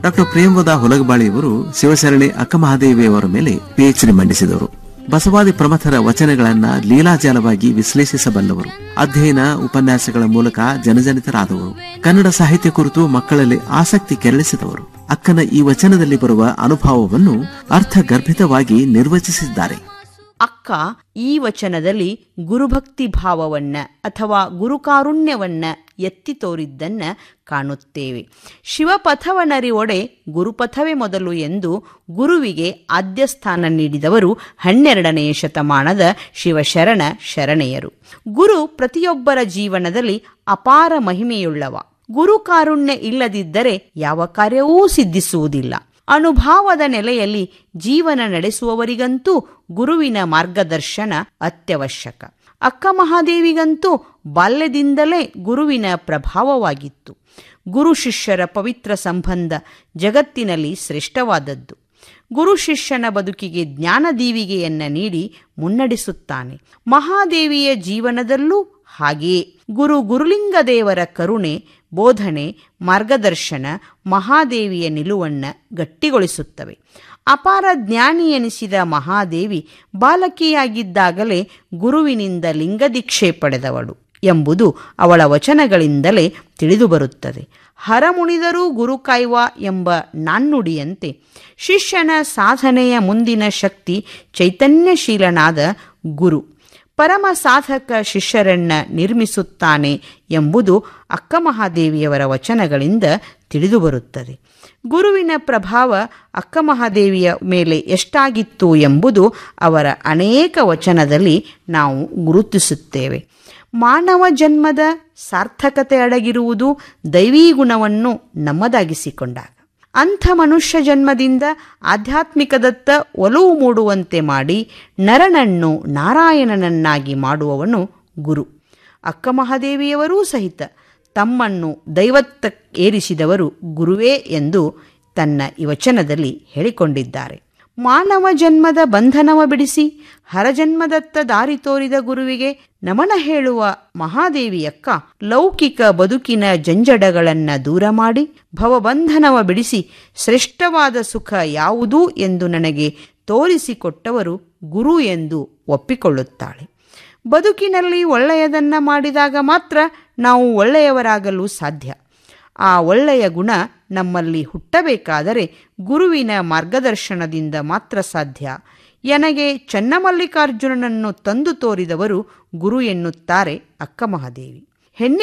doctor ಪ್ರೇಮವದ ಹೊಲಗಬಾಳಿಯವರು ಶಿವಶರಣೆ ಅಕ್ಕಮಹಾದೇವಿಯವರ ಮೇಲೆ PhD ಮಂಡಿಸಿದವರು ಬಸವಾದಿ ಪ್ರಮಥರ ವಚನಗಳನ್ನ ಲೀಲಾಜಾಲವಾಗಿ ವಿಶ್ಲೇಷಿಸಬಲ್ಲವರು ಅಧ್ಯಯನ ಉಪನ್ಯಾಸಗಳ ಮೂಲಕ ಜನಜನಿತರಾದವರು ಕನ್ನಡ ಸಾಹಿತ್ಯ ಕುರಿತು ಮಕ್ಕಳಲ್ಲಿ ಆಸಕ್ತಿ ಕೆರಳಿಸಿದವರು ಅಕ್ಕನ ಈ ವಚನದಲ್ಲಿ ಬರುವ ಅನುಭವವನ್ನು ಅರ್ಥಗರ್ಭಿತವಾಗಿ ನಿರ್ವಚಿಸಿದ್ದಾರೆ ಅಕ್ಕ ಈ ವಚನದಲ್ಲಿ ಗುರುಭಕ್ತಿ ಭಾವವನ್ನ ಅಥವಾ ಗುರುಕಾರುಣ್ಯವನ್ನ ಎತ್ತಿ ತೋರಿದ್ದನ್ನ ಕಾಣುತ್ತೇವೆ ಶಿವಪಥವನರಿವೊಡೆ ಗುರುಪಥವೇ ಮೊದಲು ಎಂದು ಗುರುವಿಗೆ ಆದ್ಯ ಸ್ಥಾನ ನೀಡಿದವರು ಹನ್ನೆರಡನೆಯ ಶತಮಾನದ ಶಿವಶರಣ ಶರಣೆಯರು ಗುರು ಪ್ರತಿಯೊಬ್ಬರ ಜೀವನದಲ್ಲಿ ಅಪಾರ ಮಹಿಮೆಯುಳ್ಳವ ಗುರುಕಾರುಣ್ಯ ಇಲ್ಲದಿದ್ದರೆ ಯಾವ ಕಾರ್ಯವೂ ಸಿದ್ಧಿಸುವುದಿಲ್ಲ ಅನುಭಾವದ ನೆಲೆಯಲ್ಲಿ ಜೀವನ ನಡೆಸುವವರಿಗಂತೂ ಗುರುವಿನ ಮಾರ್ಗದರ್ಶನ ಅತ್ಯವಶ್ಯಕ ಅಕ್ಕ ಮಹಾದೇವಿಗಂತೂ ಬಾಲ್ಯದಿಂದಲೇ ಗುರುವಿನ ಪ್ರಭಾವವಾಗಿತ್ತು ಗುರು ಶಿಷ್ಯರ ಪವಿತ್ರ ಸಂಬಂಧ ಜಗತ್ತಿನಲ್ಲಿ ಶ್ರೇಷ್ಠವಾದದ್ದು ಗುರು ಶಿಷ್ಯನ ಬದುಕಿಗೆ ಜ್ಞಾನದೀವಿಗೆಯನ್ನ ನೀಡಿ ಮುನ್ನಡೆಸುತ್ತಾನೆ ಮಹಾದೇವಿಯ ಜೀವನದಲ್ಲೂ ಹಾಗೆಯೇ ಗುರು ಗುರುಲಿಂಗದೇವರ ಕರುಣೆ ಬೋಧನೆ ಮಾರ್ಗದರ್ಶನ ಮಹಾದೇವಿಯ ನಿಲುವನ್ನ ಗಟ್ಟಿಗೊಳಿಸುತ್ತವೆ ಅಪಾರ ಜ್ಞಾನಿ ಎನಿಸಿದ ಮಹಾದೇವಿ ಬಾಲಕಿಯಾಗಿದ್ದಾಗಲೇ ಗುರುವಿನಿಂದ ಲಿಂಗದೀಕ್ಷೆ ಪಡೆದವಳು ಎಂಬುದು ಅವಳ ವಚನಗಳಿಂದಲೇ ತಿಳಿದುಬರುತ್ತದೆ ಹರಮುಣಿದರೂ ಗುರು ಕಾಯ್ವ ಎಂಬ ನಾಣ್ಣುಡಿಯಂತೆ ಶಿಷ್ಯನ ಸಾಧನೆಯ ಮುಂದಿನ ಶಕ್ತಿ ಚೈತನ್ಯಶೀಲನಾದ ಗುರು ಪರಮ ಸಾಧಕ ಶಿಷ್ಯರನ್ನ ನಿರ್ಮಿಸುತ್ತಾನೆ ಎಂಬುದು ಅಕ್ಕಮಹಾದೇವಿಯವರ ವಚನಗಳಿಂದ ತಿಳಿದುಬರುತ್ತದೆ ಗುರುವಿನ ಪ್ರಭಾವ ಅಕ್ಕಮಹಾದೇವಿಯ ಮೇಲೆ ಎಷ್ಟಾಗಿತ್ತು ಎಂಬುದು ಅವರ ಅನೇಕ ವಚನದಲ್ಲಿ ನಾವು ಗುರುತಿಸುತ್ತೇವೆ ಮಾನವ ಜನ್ಮದ ಸಾರ್ಥಕತೆ ಅಡಗಿರುವುದು ದೈವೀ ಗುಣವನ್ನು ನಮ್ಮದಾಗಿಸಿಕೊಂಡಾಗ ಅಂಥ ಮನುಷ್ಯ ಜನ್ಮದಿಂದ ಆಧ್ಯಾತ್ಮಿಕದತ್ತ ಒಲವು ಮೂಡುವಂತೆ ಮಾಡಿ ನರನನ್ನು ನಾರಾಯಣನನ್ನಾಗಿ ಮಾಡುವವನು ಗುರು ಅಕ್ಕಮಹಾದೇವಿಯವರೂ ಸಹಿತ ತಮ್ಮನ್ನು ದೈವತ್ತ ಏರಿಸಿದವರು ಗುರುವೇ ಎಂದು ತನ್ನ ಈ ವಚನದಲ್ಲಿ ಹೇಳಿಕೊಂಡಿದ್ದಾರೆ ಮಾನವ ಜನ್ಮದ ಬಂಧನವ ಬಿಡಿಸಿ ಹರಜನ್ಮದತ್ತ ದಾರಿ ತೋರಿದ ಗುರುವಿಗೆ ನಮನ ಹೇಳುವ ಮಹಾದೇವಿಯಕ್ಕ ಲೌಕಿಕ ಬದುಕಿನ ಜಂಜಡಗಳನ್ನ ದೂರ ಮಾಡಿ ಭವಬಂಧನವ ಬಿಡಿಸಿ ಶ್ರೇಷ್ಠವಾದ ಸುಖ ಯಾವುದು ಎಂದು ನನಗೆ ತೋರಿಸಿಕೊಟ್ಟವರು ಗುರು ಎಂದು ಒಪ್ಪಿಕೊಳ್ಳುತ್ತಾಳೆ ಬದುಕಿನಲ್ಲಿ ಒಳ್ಳೆಯದನ್ನ ಮಾಡಿದಾಗ ಮಾತ್ರ ನಾವು ಒಳ್ಳೆಯವರಾಗಲು ಸಾಧ್ಯ ಆ ಒಳ್ಳೆಯ ಗುಣ ನಮ್ಮಲ್ಲಿ ಹುಟ್ಟಬೇಕಾದರೆ ಗುರುವಿನ ಮಾರ್ಗದರ್ಶನದಿಂದ ಮಾತ್ರ ಸಾಧ್ಯ ನನಗೆ ಚನ್ನಮಲ್ಲಿಕಾರ್ಜುನನನ್ನು ತಂದು ತೋರಿದವರು ಗುರು ಎನ್ನುತ್ತಾರೆ ಅಕ್ಕಮಹಾದೇವಿ ಹೆಣ್ಣೆ